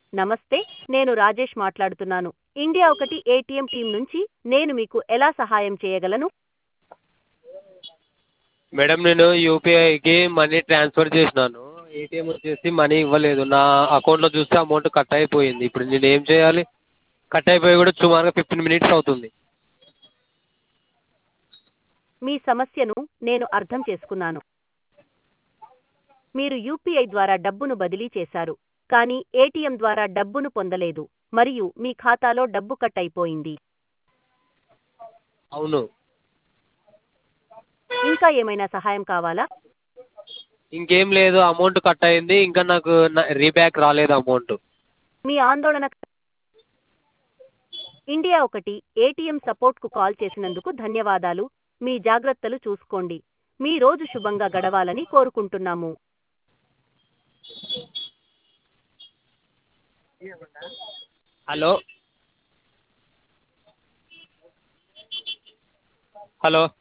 నమస్తే నేను రాజేష్ మాట్లాడుతున్నాను ఇండియా ఒకటి ఏటీఎం టీం నుంచి నేను మీకు ఎలా సహాయం చేయగలను మేడం నేను యూపీఐకి మనీ ట్రాన్స్ఫర్ చేసినాను ఏటీఎం వచ్చేసి మనీ ఇవ్వలేదు నా అకౌంట్లో చూస్తే అమౌంట్ కట్ అయిపోయింది ఇప్పుడు నేను ఏం చేయాలి కట్ అయిపోయి కూడా సుమారుగా ఫిఫ్టీన్ మినిట్స్ అవుతుంది మీ సమస్యను నేను అర్థం చేసుకున్నాను మీరు యూపీఐ ద్వారా డబ్బును బదిలీ చేశారు కానీ ఏటీఎం ద్వారా డబ్బును పొందలేదు మరియు మీ ఖాతాలో డబ్బు కట్ అయిపోయింది అవును ఇంకా ఏమైనా సహాయం కావాలా ఇంకేం లేదు అమౌంట్ కట్ అయింది ఇంకా నాకు రీబ్యాక్ రాలేదు అమౌంట్ మీ ఆందోళన ఇండియా ఒకటి ఏటీఎం సపోర్ట్కు కాల్ చేసినందుకు ధన్యవాదాలు మీ జాగ్రత్తలు చూసుకోండి మీ రోజు శుభంగా గడవాలని కోరుకుంటున్నాము హలో హలో